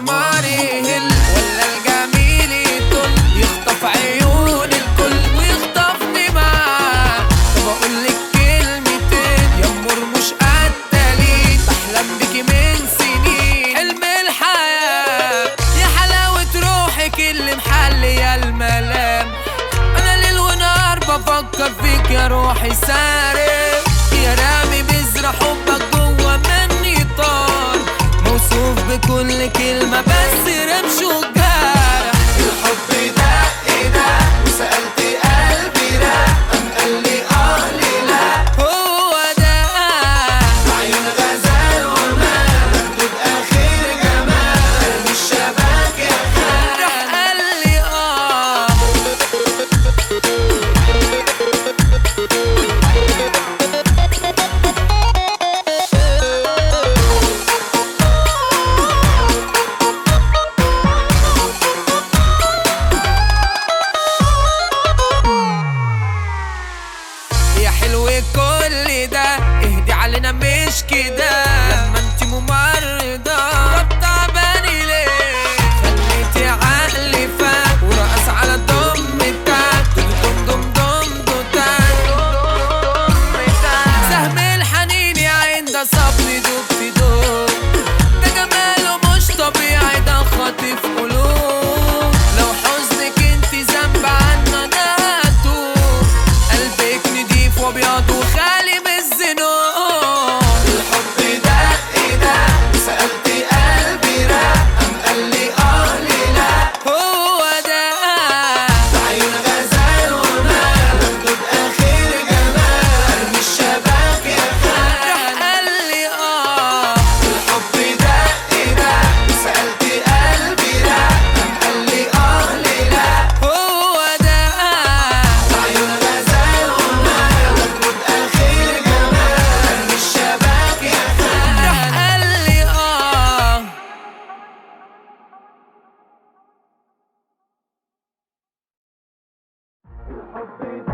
القمر يهل ولا الجميل يطل يخطف عيون الكل ويخطفني معاه طب اقول لك كلمتين يا امور مش قتالين بحلم بيكي من سنين حلم الحياه يا حلاوه روحك اللي محليه الملام انا ليل ونهار بفكر فيك يا روحي سارق يا رامي بذرة حبك جوا مني طار موصوف بكل كلمة بس رمش وجارح الحب ده ايه ده وسألت قلبي ده قام قال لي اه ليه لا هو ده عيون غزال ومال مكتوب اخر جمال مش شبك يا خال راح قال لي اه يا حلو كل ده اهدي علينا مش كده لما انت ممرضة طب تعباني ليه خليتي عقلي فات ورقص على الدم بتاعك دم دم دم دم سهم الحنين يا عين ده صابني دوب في دوب ده جماله مش طبيعي ده خاطف قلوب لو حزنك انت ذنب عنا انا هتوب قلبك نضيف وابيض وخالي من الذنوب الحب ده ايه ده وسألت قلبي ده قام قال لي اه ليه لا هو ده عيون غزال ومال مكتوب اخر جمال مش شبك يا خال راح قال لي اه الحب ده ايه ده وسألت قلبي ده قام قال لي اه ليه لا هو ده عيون غزال ومال مكتوب اخر جمال مش شبك يا خال راح قال لي اه الحب ده